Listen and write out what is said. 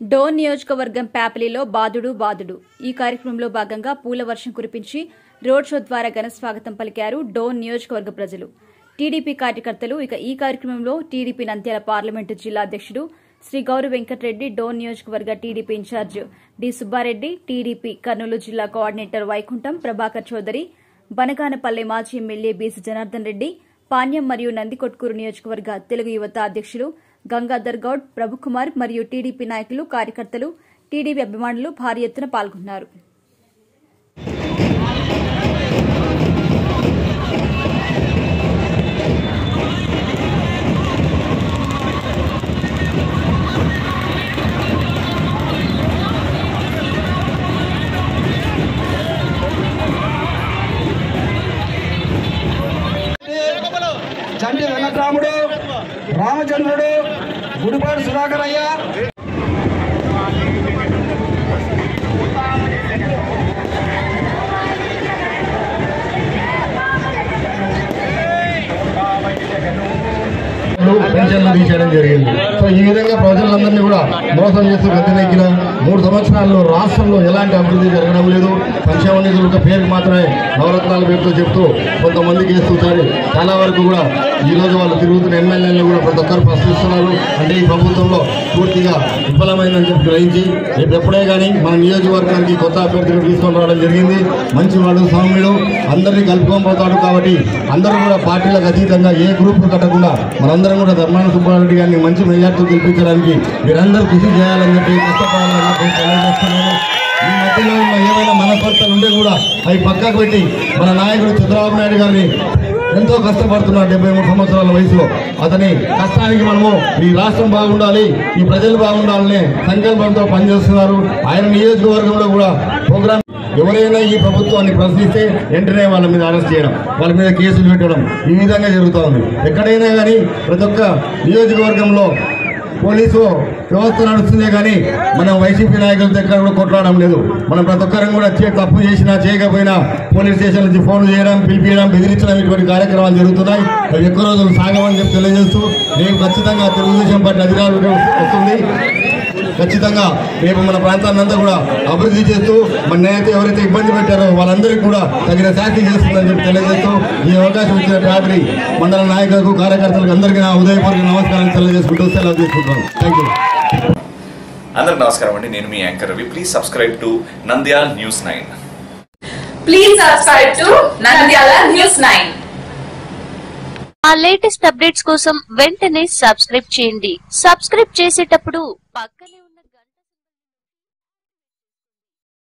డోన్ నియోజకవర్గం ప్యాపిలిలో బాదుడు బాదుడు ఈ కార్యక్రమంలో భాగంగా పూల వర్షం కురిపించి రోడ్ షో ద్వారా ఘన స్వాగతం పలికారు డోన్ నియోజకవర్గ ప్రజలు టీడీపీ కార్యకర్తలు ఇక ఈ కార్యక్రమంలో టీడీపీ నంద్యాల పార్లమెంటు జిల్లా అధ్యక్షుడు శ్రీ గౌరు వెంకటరెడ్డి డోన్ నియోజకవర్గ TDP incharge D Subba Reddy TDP Kurnool జిల్లా కోఆర్డినేటర్ వైకుంఠం ప్రభాకర్ చౌదరి బనగానపల్లె మాజీ ఎమ్మెల్యే బీసీ జనార్దన్ రెడ్డి పాణ్యం మరియు నందికొట్కూరు నియోజకవర్గ తెలుగు యువత అధ్యక్షులు గంగాధర్ గౌడ్ ప్రభుకుమార్ మరియు టీడీపీ నాయకులు కార్యకర్తలు టీడీపీ అభిమానులు భారీ ఎత్తున పాల్గొన్నారు చంటి వెంకట్రాముడు రామచంద్రుడు గుడిపాడు సుధాకర్ అయ్య పెన్షన్లు తీసేయడం జరిగింది సో ఈ విధంగా ప్రజలందరినీ కూడా మోసం చేస్తూ గతినెక్కిన మూడు సంవత్సరాల్లో రాష్ట్రంలో ఎలాంటి అభివృద్ధి జరగడం లేదు సంక్షేమ నిధులు ఒక పేరుకి మాత్రమే నవరత్నాల పేరుతో చెప్తూ కొంతమందికి ఇస్తుంటారు చాలా వరకు కూడా ఈ రోజు వాళ్ళు తిరుగుతున్న ఎమ్మెల్యేలు కూడా ప్రతి ఒక్కరు ప్రశ్నిస్తున్నారు అంటే ఈ ప్రభుత్వంలో పూర్తిగా విఫలమైందని చెప్పి గ్రహించి రేపు ఎప్పుడే కానీ మన నియోజకవర్గానికి కొత్త అభ్యర్థిని తీసుకొని రావడం జరిగింది మంచివాడు సౌమ్యుడు అందరినీ కలుపుకొని పోతాడు కాబట్టి అందరూ కూడా పార్టీలకు అతీతంగా ఏ గ్రూప్ కట్టకుండా మనందరం కూడా ధర్మాన సుబ్బారెడ్డి గారిని మంచి మెజార్టీ గెలిపించడానికి మీరందరూ కృషి చేయాలని చెప్పి కష్టపడాలని చెప్పి తెలియజేస్తున్నాను ఈ మధ్యలో ఉన్న ఏమైనా మనస్పర్ధలు ఉంటే కూడా అవి పక్కకు పెట్టి మన నాయకుడు చంద్రబాబు నాయుడు గారిని ఎంతో కష్టపడుతున్నాడు డెబ్బై మూడు సంవత్సరాల వయసులో అతని కష్టానికి మనము ఈ రాష్ట్రం బాగుండాలి ఈ ప్రజలు బాగుండాలనే సంకల్పంతో పనిచేస్తున్నారు ఆయన నియోజకవర్గంలో కూడా ప్రోగ్రామ్ ఎవరైనా ఈ ప్రభుత్వాన్ని ప్రశ్నిస్తే వెంటనే వాళ్ళ మీద అరెస్ట్ చేయడం వాళ్ళ మీద కేసులు పెట్టడం ఈ విధంగా జరుగుతూ ఉంది ఎక్కడైనా కానీ ప్రతి ఒక్క నియోజకవర్గంలో పోలీసు వ్యవస్థ నడుస్తుందే కానీ మనం వైసీపీ నాయకులతో ఎక్కడ కూడా కొట్లాడడం లేదు మనం ప్రతి ఒక్కరం కూడా చే- తప్పు చేసినా చేయకపోయినా పోలీస్ స్టేషన్ నుంచి ఫోన్ చేయడం పిలిపించడం బెదిరించడం ఇటువంటి కార్యక్రమాలు జరుగుతున్నాయి అవి ఎక్కువ రోజులు సాగమని చెప్పి తెలియజేస్తూ రేపు ఖచ్చితంగా తెలుగుదేశం పార్టీ అధికారులకు వస్తుంది ఖచ్చితంగా రేపు మన ప్రాంతాన్ని అంతా కూడా అభివృద్ధి చేస్తూ మన నేత ఎవరైతే ఇబ్బంది పెట్టారో వాళ్ళందరికీ కూడా తగిన శాఖ చేస్తుందని చెప్పి తెలియజేస్తూ ఈ అవకాశం ఇచ్చిన రాత్రి మండల నాయకులకు కార్యకర్తలకు అందరికీ నా ఉదయపూర్వక నమస్కారం తెలియజేసుకుంటూ సెలవు తీసుకుంటాను థ్యాంక్ యూ అందరికి నమస్కారం అండి నేను మీ anchor Ravi please subscribe to Nandyal news nine Please subscribe to Nandyala News 9. ఆ లేటెస్ట్ అప్డేట్స్ కోసం వెంటనే సబ్స్క్రైబ్ చేయండి సబ్స్క్రైబ్ చేసేటప్పుడు పక్కనే ఉన్న గంట